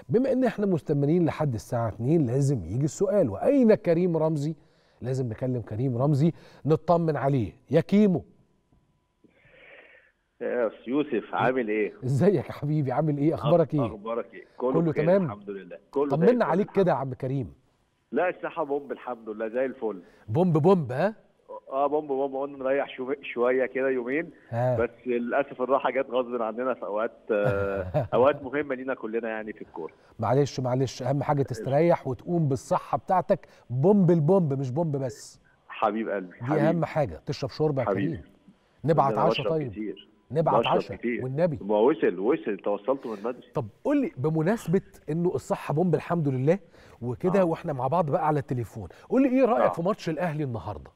بما ان احنا مستمرين لحد الساعه 2 لازم يجي السؤال واين كريم رمزي لازم نكلم كريم رمزي نطمن عليه يا كيمو يا أستاذ يوسف عامل ايه؟ ازيك يا حبيبي عامل ايه اخبارك ايه اخبارك ايه؟ كله, كله بخير تمام؟ الحمد لله كله زي طمنا الفل عليك الحمد كده يا عم كريم لا الصحة بومب الحمد لله زي الفل بومب بومب ها اه بومب بومب قلنا نريح شو- شوية كده يومين ها بس للأسف الراحة جت غصب عننا في أوقات آه، أوقات مهمة لينا كلنا يعني في الكورة معلش معلش اهم حاجه تستريح وتقوم بالصحه بتاعتك بومب البومب مش بومب بس حبيب قلبي دي حبيب اهم حاجه تشرب شوربه يا حبيبي. كريم نبعت ده أنا عشاء بشرب طيب كتير نبعت بشرب عشاء كتير. والنبي ما وصل وصل انت وصلت من بدري طب قول لي بمناسبه انه الصحه بومب الحمد لله وكده آه. واحنا مع بعض بقى على التليفون قول لي ايه رايك آه. في ماتش الاهلي النهارده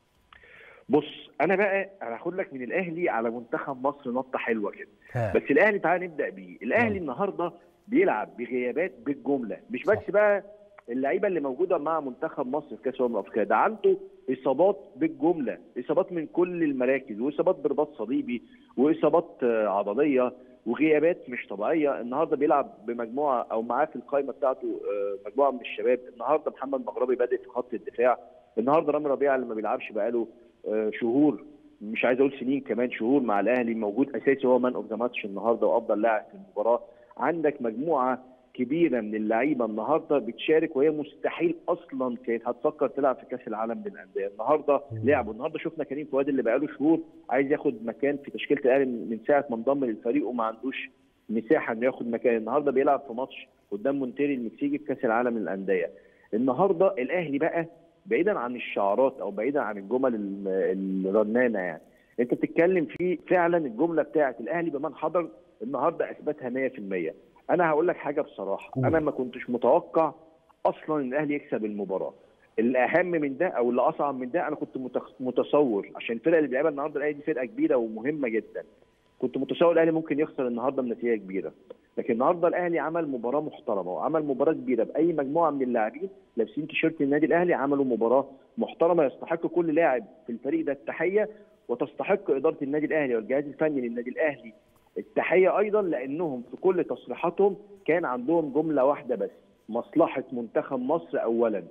بص انا بقى انا هاخد لك من الاهلي على منتخب مصر نطه حلوه كده ها. بس الاهلي تعالى نبدا بيه الاهلي يلا. النهارده بيلعب بغيابات بالجمله مش بس صح. بقى اللعيبه اللي موجوده مع منتخب مصر في كاس الامم الافريقيه ده عنده اصابات بالجمله اصابات من كل المراكز واصابات برباط صليبي واصابات آه، عضليه وغيابات مش طبيعيه النهارده بيلعب بمجموعه او معاه في القائمه بتاعته آه، مجموعه من الشباب النهارده محمد مغربي بادئ في خط الدفاع النهارده رامي ربيعه اللي ما بيلعبش بقاله آه، شهور مش عايز اقول سنين كمان شهور مع الاهلي موجود اساسي هو مان اوف ذا ماتش النهارده وافضل لاعب في المباراه عندك مجموعه كبيره من اللعيبه النهارده بتشارك وهي مستحيل اصلا كانت هتفكر تلعب في كاس العالم للانديه النهارده مم. لعبوا النهارده شفنا كريم فؤاد اللي بقاله شهور عايز ياخد مكان في تشكيله الاهلي من من ساعه ما انضم للفريق وما عندوش مساحه انه ياخد مكان النهارده بيلعب في ماتش قدام مونتيري المكسيكي في كاس العالم للانديه النهارده الاهلي بقى بعيدا عن الشعارات او بعيدا عن الجمل ال- الرنانه يعني انت بتتكلم في فعلا الجمله بتاعت الاهلي بمن حضر النهارده اثبتها 100% انا هقول لك حاجه بصراحه قول. انا ما كنتش متوقع اصلا ان الاهلي يكسب المباراه الاهم من ده او اللي اصعب من ده انا كنت متخ- متصور عشان الفرقه اللي بيلعبها النهارده الاهلي دي فرقه كبيره ومهمه جدا كنت متصور الاهلي ممكن يخسر النهارده بنتيجه كبيره لكن النهارده الاهلي عمل مباراه محترمه وعمل مباراه كبيره باي مجموعه من اللاعبين لابسين تيشيرت النادي الاهلي عملوا مباراه محترمه يستحق كل لاعب في الفريق ده التحيه وتستحق اداره النادي الاهلي والجهاز الفني للنادي الاهلي التحيه ايضا لانهم في كل تصريحاتهم كان عندهم جمله واحده بس مصلحه منتخب مصر اولا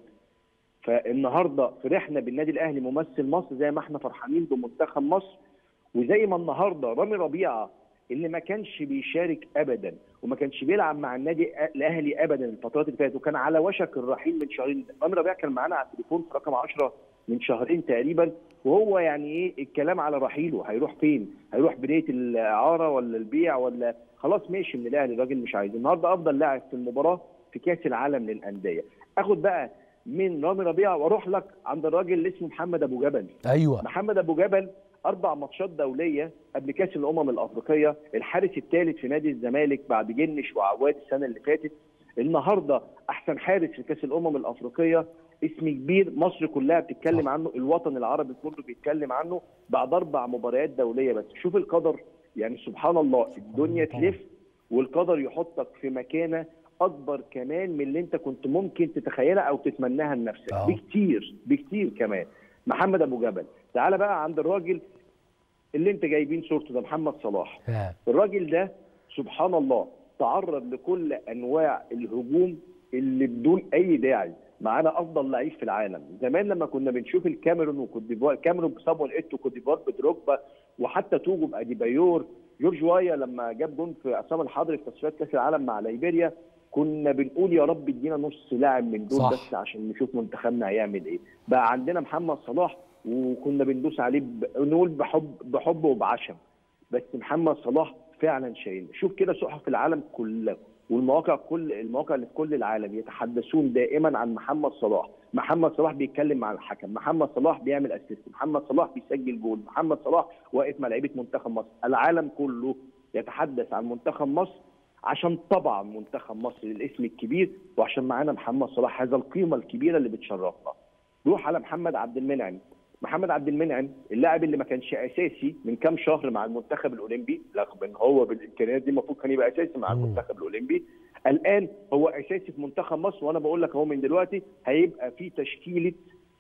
فالنهارده فرحنا بالنادي الاهلي ممثل مصر زي ما احنا فرحانين بمنتخب مصر وزي ما النهارده رامي ربيعه اللي ما كانش بيشارك ابدا وما كانش بيلعب مع النادي الاهلي ابدا الفترات اللي فاتت وكان على وشك الرحيل من شهرين رامي ربيعه كان معانا على التليفون في رقم 10 من شهرين تقريبا وهو يعني ايه الكلام على رحيله هيروح فين؟ هيروح بدايه الاعاره ولا البيع ولا خلاص ماشي من الاهلي الراجل مش عايز النهارده افضل لاعب في المباراه في كاس العالم للانديه اخد بقى من رامي ربيعه واروح لك عند الراجل اللي اسمه محمد ابو جبل ايوه محمد ابو جبل اربع ماتشات دوليه قبل كاس الامم الافريقيه الحارس الثالث في نادي الزمالك بعد جنش وعواد السنه اللي فاتت النهارده احسن حارس في كاس الامم الافريقيه اسم كبير مصر كلها بتتكلم صح. عنه الوطن العربي كله بيتكلم عنه بعد اربع مباريات دوليه بس شوف القدر يعني سبحان الله الدنيا طبعا. تلف والقدر يحطك في مكانه اكبر كمان من اللي انت كنت ممكن تتخيلها او تتمناها لنفسك آه. بكتير بكتير كمان محمد ابو جبل تعال بقى عند الراجل اللي انت جايبين صورته ده محمد صلاح ها. الراجل ده سبحان الله تعرض لكل انواع الهجوم اللي بدون اي داعي معانا افضل لعيب في العالم زمان لما كنا بنشوف الكاميرون وكوت ديفوار الكاميرون بصامويل ايتو كوت ديفوار بدروجبا وحتى توجو باديبايور جورج وايا لما جاب جون في عصام الحضري في تصفيات كاس العالم مع ليبيريا كنا بنقول يا رب ادينا نص لاعب من دول صح. بس عشان نشوف منتخبنا هيعمل ايه بقى عندنا محمد صلاح وكنا بندوس عليه ب... نقول بحب بحب وبعشم بس محمد صلاح فعلا شايل شوف كده صحف العالم كلها والمواقع كل المواقع اللي في كل العالم يتحدثون دائما عن محمد صلاح محمد صلاح بيتكلم مع الحكم محمد صلاح بيعمل اسيست محمد صلاح بيسجل جول محمد صلاح واقف مع لعيبه منتخب مصر العالم كله يتحدث عن منتخب مصر عشان طبعا منتخب مصر الاسم الكبير وعشان معانا محمد صلاح هذا القيمه الكبيره اللي بتشرفنا روح على محمد عبد المنعم محمد عبد المنعم اللاعب اللي ما كانش اساسي من كام شهر مع المنتخب الاولمبي رغم ان هو بالامكانيات دي المفروض كان يبقى اساسي مع مم. المنتخب الاولمبي الان هو اساسي في منتخب مصر وانا بقول لك اهو من دلوقتي هيبقى في تشكيله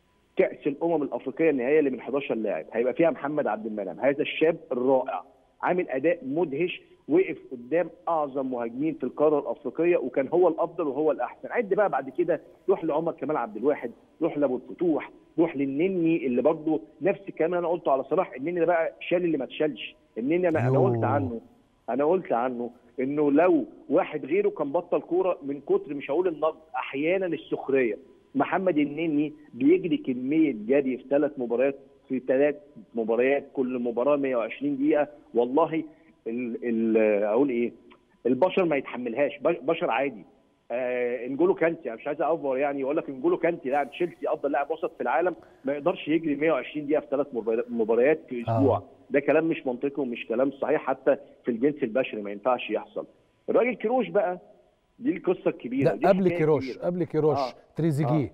كاس الامم الافريقيه النهائيه اللي من 11 لاعب هيبقى فيها محمد عبد المنعم هذا الشاب الرائع عامل اداء مدهش وقف قدام اعظم مهاجمين في القاره الافريقيه وكان هو الافضل وهو الاحسن عد بقى بعد كده روح لعمر كمال عبد الواحد روح لابو الفتوح روح للنني اللي برضه نفس الكلام اللي انا قلته على صلاح النني ده بقى شال اللي ما اتشالش النني انا انا يوه. قلت عنه انا قلت عنه انه لو واحد غيره كان بطل كوره من كتر مش هقول النقد احيانا السخريه محمد النني بيجري كميه جري في ثلاث مباريات في ثلاث مباريات كل مباراه 120 دقيقه والله ال ال اقول ايه البشر ما يتحملهاش بش- بشر عادي آه انجولو كانتي انا مش عايز اوفر يعني اقول لك انجولو كانتي لاعب تشيلسي افضل لاعب وسط في العالم ما يقدرش يجري 120 دقيقه في ثلاث مباريات في اسبوع آه. ده كلام مش منطقي ومش كلام صحيح حتى في الجنس البشري ما ينفعش يحصل الراجل كيروش بقى دي القصه الكبيره لا دي قبل حكاية كيروش كبيرة. قبل كيروش آه. تريزيجيه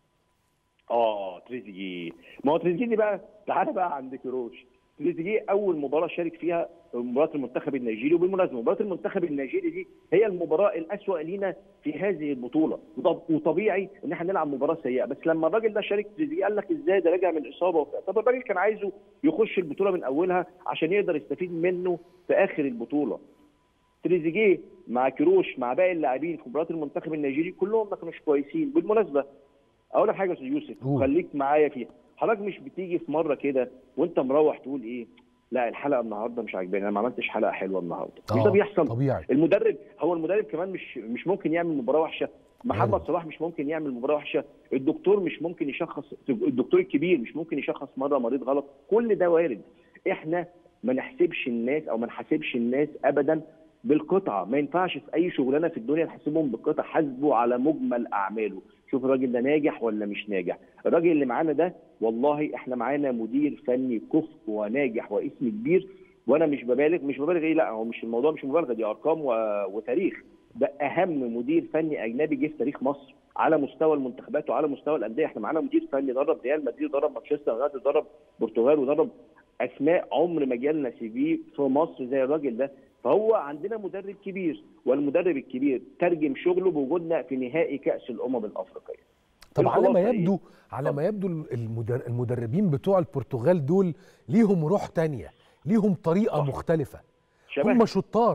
اه تريزيجيه ما هو تريزيجيه دي بقى تعالى بقى عند كيروش تريزيجيه اول مباراه شارك فيها مباراه المنتخب النيجيري وبالمناسبه مباراه المنتخب النيجيري دي هي المباراه الاسوا لينا في هذه البطوله وطب- وطبيعي ان احنا نلعب مباراه سيئه بس لما الراجل ده شارك تريزيجيه قال لك ازاي ده راجع من اصابه وبتاع طب الراجل كان عايزه يخش البطوله من اولها عشان يقدر يستفيد منه في اخر البطوله تريزيجيه مع كيروش مع باقي اللاعبين في مباراه المنتخب النيجيري كلهم ما كانوش كويسين بالمناسبه اقول لك حاجه يا استاذ يوسف قول. خليك معايا فيها حضرتك مش بتيجي في مره كده وانت مروح تقول ايه لا الحلقه النهارده مش عاجباني انا ما عملتش حلقه حلوه النهارده مش ده بيحصل طبيعي المدرب هو المدرب كمان مش مش ممكن يعمل مباراه وحشه محمد وارد. صلاح مش ممكن يعمل مباراه وحشه الدكتور مش ممكن يشخص الدكتور الكبير مش ممكن يشخص مره مريض غلط كل ده وارد احنا ما نحسبش الناس او ما نحاسبش الناس ابدا بالقطعه ما ينفعش في اي شغلانه في الدنيا نحاسبهم بالقطعه حاسبه على مجمل اعماله شوف الراجل ده ناجح ولا مش ناجح الراجل اللي معانا ده والله احنا معانا مدير فني كفء وناجح واسم كبير وانا مش ببالغ مش ببالغ ايه لا هو مش الموضوع مش مبالغه دي ارقام و... وتاريخ ده اهم مدير فني اجنبي جه في تاريخ مصر على مستوى المنتخبات وعلى مستوى الانديه احنا معانا مدير فني درب ريال مدريد درب مانشستر يونايتد درب البرتغال ودرب اسماء عمر ما جالنا سي في في مصر زي الراجل ده فهو عندنا مدرب كبير والمدرب الكبير ترجم شغله بوجودنا في نهائي كاس الامم الافريقيه طب على ما الخلاصة إيه؟ يبدو على ما يبدو المدر- المدربين بتوع البرتغال دول ليهم روح تانية ليهم طريقة صح. مختلفة شبهنا هم شطار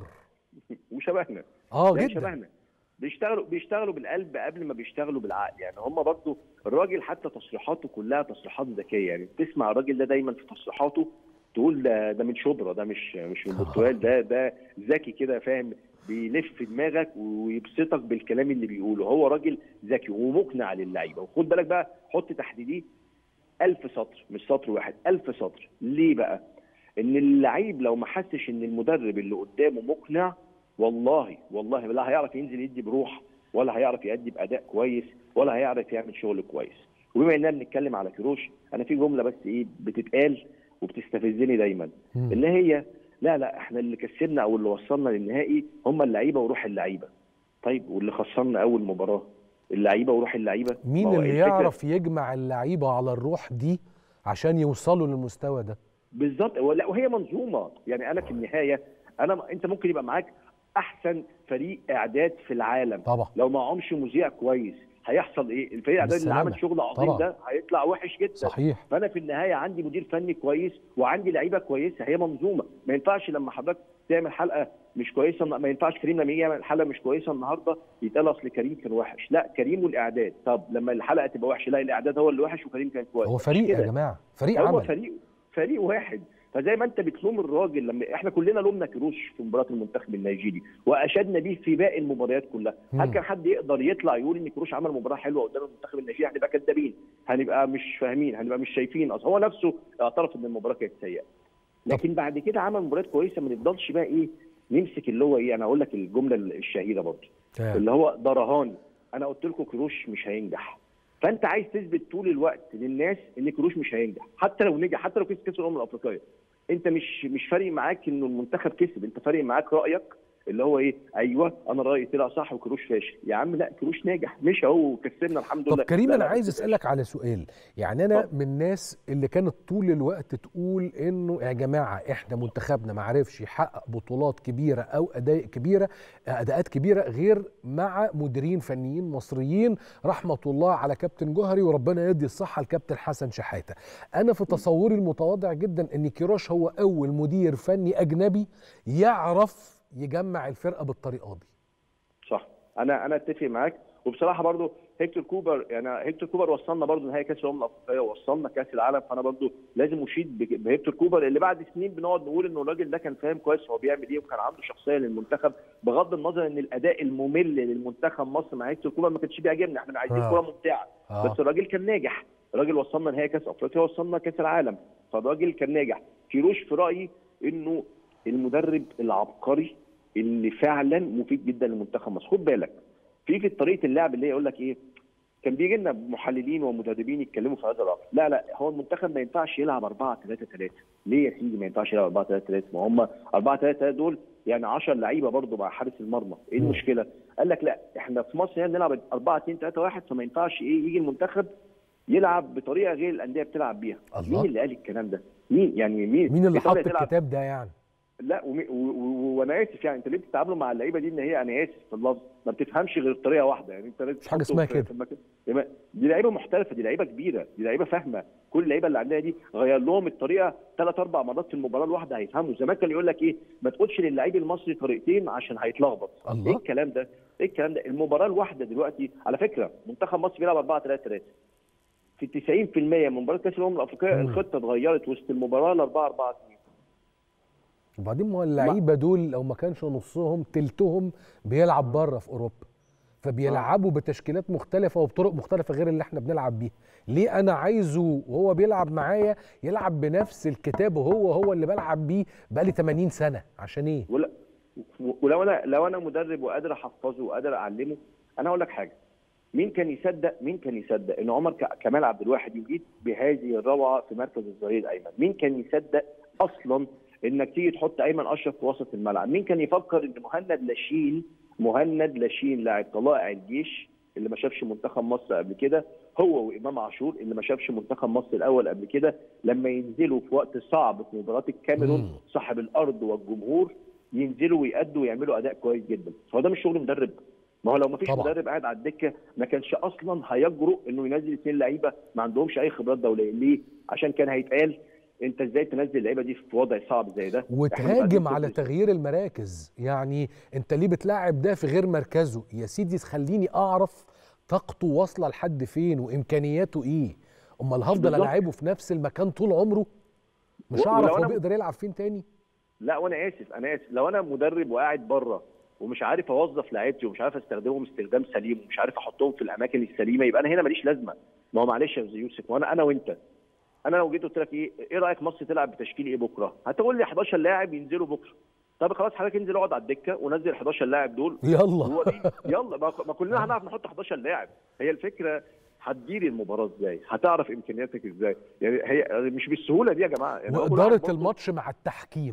وشبهنا اه لا جدا شبهنا بيشتغلوا بيشتغلوا بالقلب قبل ما بيشتغلوا بالعقل يعني هم برضو الراجل حتى تصريحاته كلها تصريحات ذكيه يعني تسمع الراجل ده دايما في تصريحاته تقول ده ده من شبرا ده مش مش من البرتغال ده ده ذكي كده فاهم بيلف في دماغك ويبسطك بالكلام اللي بيقوله هو راجل ذكي ومقنع للعيبه وخد بالك بقى حط تحت دي ألف سطر مش سطر واحد ألف سطر ليه بقى ان اللعيب لو ما حسش ان المدرب اللي قدامه مقنع والله والله لا هيعرف ينزل يدي بروح ولا هيعرف يأدي بأداء كويس ولا هيعرف يعمل شغل كويس وبما اننا بنتكلم على كيروش انا في جمله بس ايه بتتقال وبتستفزني دايما مم. اللي هي لا لا احنا اللي كسبنا او اللي وصلنا للنهائي هم اللعيبه وروح اللعيبه طيب واللي خسرنا اول مباراه اللعيبه وروح اللعيبه مين ما هو اللي الفكرة- يعرف يجمع اللعيبة على الروح دي عشان يوصلوا للمستوى ده بالظبط هو- لا وهي منظومه يعني انا في النهايه انا انت ممكن يبقى معاك احسن فريق اعداد في العالم طبعا لو معهمش مذيع كويس هيحصل ايه الفريق الاعداد اللي بالسلامة. عمل شغل عظيم طبعا. ده هيطلع وحش جدا صحيح فانا في النهايه عندي مدير فني كويس وعندي لعيبه كويسه هي منظومه ما ينفعش لما حضرتك تعمل حلقه مش كويسه ما ينفعش كريم لما يجي يعمل حلقه مش كويسه النهارده يتقال اصل كريم كان وحش لا كريم والاعداد طب لما الحلقه تبقى وحشه لا الاعداد هو اللي وحش وكريم كان كويس هو مش فريق كده. يا جماعة فريق هو عمل فريق فريق واحد فزي ما انت بتلوم الراجل لما احنا كلنا لومنا كروش في مباراه المنتخب النيجيري واشدنا بيه في باقي المباريات كلها مم. هل كان حد يقدر يطلع يقول ان كروش عمل مباراه حلوه قدام المنتخب النيجيري هنبقى كدابين هنبقى مش فاهمين هنبقى مش شايفين اصل هو نفسه اعترف ان المباراه كانت سيئه لكن بعد كده عمل مباريات كويسه ما نفضلش بقى ايه نمسك اللي هو ايه انا اقول لك الجمله الشهيره برضه تمام. اللي هو ده رهان انا قلت لكم كروش مش هينجح فانت عايز تثبت طول الوقت للناس ان كروش مش هينجح حتى لو نجح حتى لو كسب كاس الامم الافريقيه انت مش مش فارق معاك انه المنتخب كسب انت فارق معاك رايك اللي هو ايه ايوه انا رايي طلع صح وكروش فاشل يا عم لا كروش ناجح مش اهو كسبنا الحمد طب لله كريم لا، انا لا، عايز كروش اسالك على سؤال يعني انا اتفضل. من الناس اللي كانت طول الوقت تقول انه يا جماعه احنا منتخبنا ما عرفش يحقق بطولات كبيره او اداء كبيره اداءات كبيره غير مع مديرين فنيين مصريين رحمه الله على كابتن جوهري وربنا يدي الصحه لكابتن حسن شحاته انا في تصوري المتواضع جدا ان كيروش هو اول مدير فني اجنبي يعرف يجمع الفرقه بالطريقه دي صح انا انا اتفق معاك وبصراحه برضو هيكتور كوبر يعني هيكتور كوبر وصلنا برضو نهائي كاس الامم الافريقيه ووصلنا كاس العالم فانا برضو لازم اشيد بك- بهيكتور كوبر اللي بعد سنين بنقعد نقول انه الراجل ده كان فاهم كويس هو بيعمل ايه وكان عنده شخصيه للمنتخب بغض النظر ان الاداء الممل للمنتخب مصر مع هيكتور كوبر ما كانش بيعجبنا احنا عايزين آه. كوره ممتعه آه. بس الراجل كان ناجح الراجل وصلنا نهائي كاس افريقيا وصلنا كاس العالم فالراجل كان ناجح كيروش في رايي انه المدرب العبقري اللي فعلا مفيد جدا لمنتخب مصر خد بالك في في طريقه اللعب اللي هي يقول لك ايه كان بيجي لنا محللين ومدربين يتكلموا في هذا الامر لا لا هو المنتخب ما ينفعش يلعب 4 3 3 ليه يا سيدي ما ينفعش يلعب 4 3 3 ما هم 4 3 3 دول يعني 10 لعيبه برضه مع حارس المرمى ايه مم. المشكله قال لك لا احنا في مصر هنا بنلعب 4 2 3 1 فما ينفعش ايه يجي المنتخب يلعب بطريقه غير الانديه بتلعب بيها الله. مين اللي قال الكلام ده مين يعني مين مين اللي إيه طالع حط تلعب- الكتاب ده يعني لا ومي- و- و- وانا اسف يعني انت ليه بتتعاملوا مع اللعيبه دي ان هي انا اسف في اللفظ ما بتفهمش غير طريقه واحده يعني انت لازم مش حاجة تحطه اسمها في- كده. في المكان- يبقى دي لعيبه محترفه دي لعيبه كبيره دي لعيبه فاهمه كل اللعيبه اللي عندنا دي غير لهم الطريقه ثلاث اربع مرات في المباراه الواحده هيفهموا زمان كان يقول لك ايه ما تقولش للعيب المصري طريقتين عشان هيتلخبط الله. ايه الكلام ده ايه الكلام ده المباراه الواحده دلوقتي على فكره منتخب مصر بيلعب 4 3 3 في 90% من مباراه كاس الامم الافريقيه مم. الخطه اتغيرت وسط المباراه ل 4 4 2 وبعدين ما هو اللعيبه دول لو ما كانش نصهم تلتهم بيلعب بره في اوروبا فبيلعبوا بتشكيلات مختلفه وبطرق مختلفه غير اللي احنا بنلعب بيها ليه انا عايزه وهو بيلعب معايا يلعب بنفس الكتاب وهو هو اللي بلعب بيه بقالي 80 سنه عشان ايه ولا ولو انا لو انا مدرب وقادر احفظه وقادر اعلمه انا اقول لك حاجه مين كان يصدق مين كان يصدق ان عمر ك- كمال عبد الواحد يجيد بهذه الروعه في مركز الظهير الايمن مين كان يصدق اصلا انك تيجي تحط ايمن اشرف في وسط الملعب مين كان يفكر ان مهند لاشين مهند لاشين لاعب طلائع الجيش اللي ما شافش منتخب مصر قبل كده هو وامام عاشور اللي ما شافش منتخب مصر الاول قبل كده لما ينزلوا في وقت صعب في مباراه مم. الكاميرون صاحب الارض والجمهور ينزلوا ويأدوا ويعملوا اداء كويس جدا فهو ده مش شغل مدرب ما هو لو ما فيش طبعا. مدرب قاعد على الدكه ما كانش اصلا هيجرؤ انه ينزل اثنين لعيبه ما عندهمش اي خبرات دوليه ليه عشان كان هيتقال انت ازاي تنزل اللعيبه دي في وضع صعب زي ده إحنا وتهاجم بنقدم على كل- تغيير المراكز يعني انت ليه بتلاعب ده في غير مركزه يا سيدي خليني اعرف طاقته واصله لحد فين وامكانياته ايه امال هفضل بالظبط. العبه في نفس المكان طول عمره مش و- هعرف ولو هو أنا- بيقدر يلعب فين تاني لا وانا اسف انا اسف لو انا مدرب وقاعد بره ومش عارف اوظف لعيبتي ومش عارف استخدمهم استخدام سليم ومش عارف احطهم في الاماكن السليمه يبقى انا هنا ماليش لازمه ما هو معلش يا أستاذ يوسف وانا انا وانت انا لو جيت قلت لك ايه ايه رايك مصر تلعب بتشكيل ايه بكره هتقول لي 11 لاعب ينزلوا بكره طب خلاص حضرتك انزل اقعد على الدكه ونزل 11 لاعب دول يلا ووريني يلا ما ما كلنا هنعرف نحط 11 لاعب هي الفكره هتدير المباراه ازاي هتعرف امكانياتك ازاي يعني هي مش بالسهوله دي يا جماعه يعني هو كل واحد واداره برضه- الماتش مع التحكيم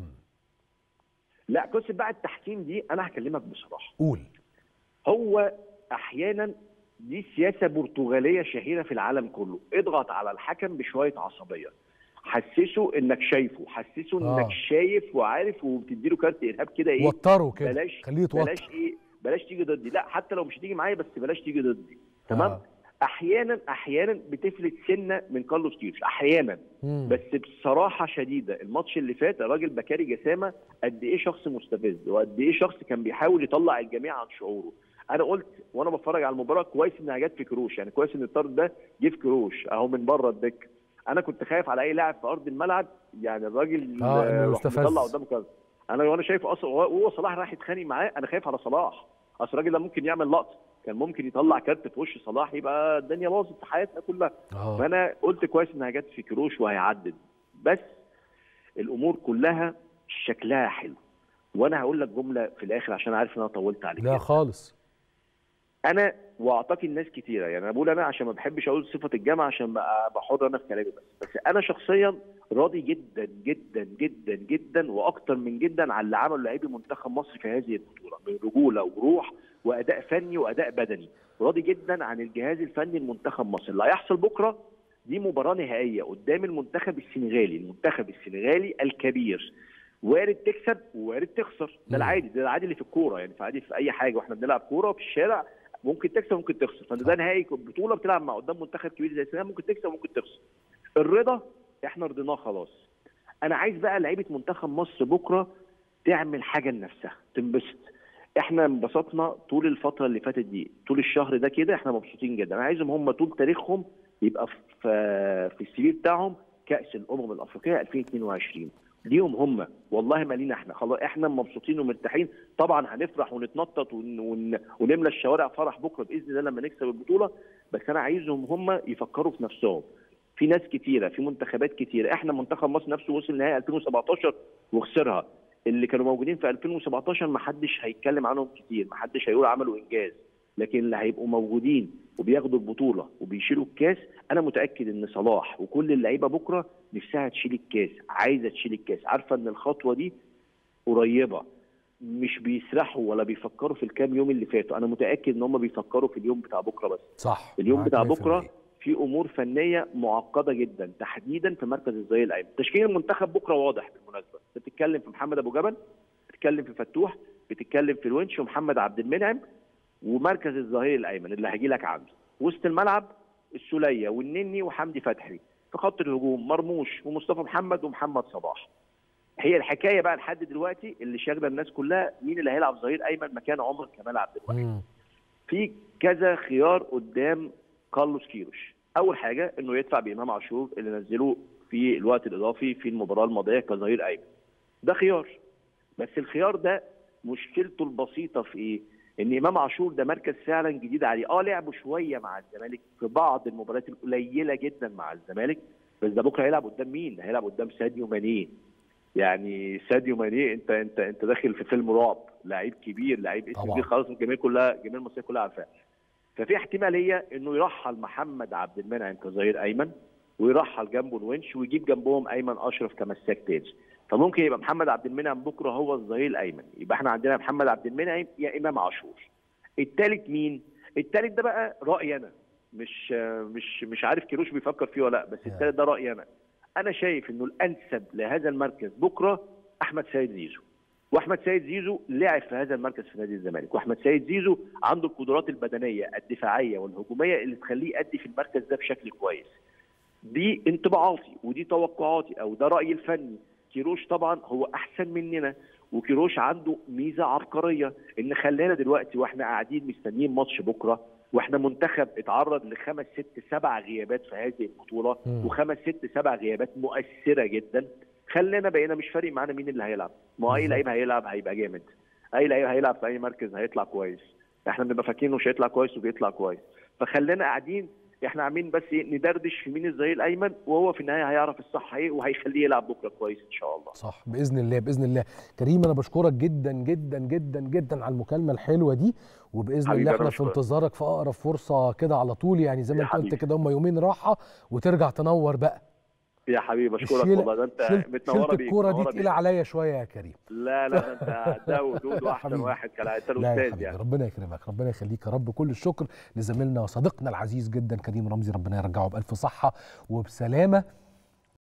لا قصه بقى التحكيم دي انا هكلمك بصراحه قول هو احيانا دي سياسه برتغاليه شهيره في العالم كله اضغط على الحكم بشويه عصبيه حسسه انك شايفه حسسه آه. انك شايف وعارف وبتديله كارت ارهاب كده ايه وتره كده بلاش خليه يتوتر بلاش ايه بلاش تيجي ضدي لا حتى لو مش هتيجي معايا بس بلاش تيجي ضدي تمام آه. احيانا احيانا بتفلت سنه من كارلوس كيروش احيانا مم. بس بصراحه شديده الماتش اللي فات الراجل بكاري جسامه قد ايه شخص مستفز وقد ايه شخص كان بيحاول يطلع الجميع عن شعوره انا قلت وانا بتفرج على المباراه كويس انها جت في كروش يعني كويس ان الطرد ده جه في كروش اهو من بره الدكه انا كنت خايف على اي لاعب في ارض الملعب يعني الراجل آه، إنه راح يستفز. مطلع قدامه كذا انا وانا شايف اصلا وهو صلاح راح يتخانق معاه انا خايف على صلاح اصل الراجل ده ممكن يعمل لقطه كان ممكن يطلع كارت في وش صلاح يبقى الدنيا باظت في حياتنا كلها اه فانا قلت كويس انها جت في كروش وهيعدد بس الامور كلها شكلها حلو وانا هقول لك جمله في الاخر عشان عارف ان انا طولت عليك لا خالص انا واعتقد ناس كتيره يعني انا بقول انا عشان ما بحبش اقول صفه الجامعه عشان بقى بحر انا في كلامي بس بس انا شخصيا راضي جدا جدا جدا جدا واكتر من جدا على اللي عمله لاعبي منتخب مصر في هذه البطوله من رجوله وروح واداء فني واداء بدني راضي جدا عن الجهاز الفني لمنتخب مصر اللي هيحصل بكره دي مباراه نهائيه قدام المنتخب السنغالي المنتخب السنغالي الكبير وارد تكسب ووارد تخسر ده مم. العادي ده العادي اللي في الكوره يعني في عادي في اي حاجه واحنا بنلعب كوره في الشارع ممكن تكسب ممكن تخسر فانت ده نهائي بطوله بتلعب مع قدام منتخب كبير زي السنغال ممكن تكسب ممكن تخسر الرضا احنا رضيناه خلاص انا عايز بقى لعيبه منتخب مصر بكره تعمل حاجه لنفسها تنبسط احنا انبسطنا طول الفتره اللي فاتت دي طول الشهر ده كده احنا مبسوطين جدا انا عايزهم هم طول تاريخهم يبقى في في السي في بتاعهم كاس الامم الافريقيه 2022 ليهم هم والله ما لينا احنا خلاص احنا مبسوطين ومرتاحين طبعا هنفرح ونتنطط ون... ون... ونملى الشوارع فرح بكره باذن الله لما نكسب البطوله بس انا عايزهم هم يفكروا في نفسهم في ناس كتيره في منتخبات كتيره احنا منتخب مصر نفسه وصل نهائي 2017 وخسرها اللي كانوا موجودين في 2017 ما حدش هيتكلم عنهم كتير ما حدش هيقول عملوا انجاز لكن اللي هيبقوا موجودين وبياخدوا البطوله وبيشيلوا الكاس انا متاكد ان صلاح وكل اللعيبه بكره نفسها تشيل الكاس عايزه تشيل الكاس عارفه ان الخطوه دي قريبه مش بيسرحوا ولا بيفكروا في الكام يوم اللي فاتوا انا متاكد ان هم بيفكروا في اليوم بتاع بكره بس صح اليوم بتاع بكره في امور فنيه معقده جدا تحديدا في مركز الظهير الايمن تشكيل المنتخب بكره واضح بالمناسبه بتتكلم في محمد ابو جبل بتتكلم في فتوح بتتكلم في الونش ومحمد عبد المنعم ومركز الظهير الايمن اللي هجي لك عنده وسط الملعب السوليه والنني وحمدي فتحي في خط الهجوم مرموش ومصطفى محمد ومحمد صلاح هي الحكايه بقى لحد دلوقتي اللي شاغله الناس كلها مين اللي هيلعب ظهير ايمن مكان عمر كمال عبد الواحد في كذا خيار قدام كارلوس كيروش اول حاجه انه يدفع بامام عاشور اللي نزله في الوقت الاضافي في المباراه الماضيه كظهير ايمن ده خيار بس الخيار ده مشكلته البسيطه في ايه ان امام عاشور ده مركز فعلا جديد عليه اه لعبوا شويه مع الزمالك في بعض المباريات القليله جدا مع الزمالك بس ده بكره هيلعب قدام مين هيلعب قدام ساديو ماني يعني ساديو ماني انت انت انت داخل في فيلم رعب لعيب كبير لعيب اسم كبير خلاص الجماهير كلها الجماهير المصريه كلها عارفاه ففي احتماليه انه يرحل محمد عبد المنعم كظهير ايمن ويرحل جنبه الونش ويجيب جنبهم ايمن اشرف كمساك تاني فممكن يبقى محمد عبد المنعم بكره هو الظهير الايمن يبقى احنا عندنا محمد عبد المنعم يا امام عاشور الثالث مين الثالث ده بقى رايي انا مش مش مش عارف كيروش بيفكر فيه ولا لا بس الثالث ده رايي انا انا شايف انه الانسب لهذا المركز بكره احمد سيد زيزو واحمد سيد زيزو لعب في هذا المركز في نادي الزمالك واحمد سيد زيزو عنده القدرات البدنيه الدفاعيه والهجوميه اللي تخليه يأدي في المركز ده بشكل كويس دي انطباعاتي ودي توقعاتي او ده رايي الفني كيروش طبعا هو احسن مننا وكيروش عنده ميزه عبقريه ان خلانا دلوقتي واحنا قاعدين مستنيين ماتش بكره واحنا منتخب اتعرض لخمس ست سبع غيابات في هذه البطوله مم. وخمس ست سبع غيابات مؤثره جدا خلينا بقينا مش فارق معانا مين اللي هيلعب ما هو اي بالظبط. لعيب هيلعب هيبقى جامد اي لعيب هيلعب في اي مركز هيطلع كويس احنا بنبقى فاكرينه مش هيطلع كويس وبيطلع كويس فخلينا قاعدين احنا عاملين بس إيه؟ ندردش في مين الظهير الايمن وهو في النهايه هيعرف الصح ايه وهيخليه يلعب بكره كويس ان شاء الله صح باذن الله باذن الله كريم انا بشكرك جدا جدا جدا جدا على المكالمه الحلوه دي وباذن حبيبي الله أنا احنا في بشكرك. انتظارك في اقرب فرصه كده على طول يعني زي ما يا انت قلت حبيبي. كده هم يومين راحه وترجع تنور بقى يا حبيبي بشكرك الشيلة- والله ده انت شلت, متنوره شلت بيك الكوره دي منورة تقيله بيك. عليا شويه يا كريم لا لا ده انت ده ودود واحسن حبيبي. واحد كالعاده انت لا يا الاستاذ حبيبي يعني ربنا يكرمك ربنا يخليك يا رب كل الشكر لزميلنا وصديقنا العزيز جدا كريم رمزي ربنا يرجعه بألف صحة وبسلامة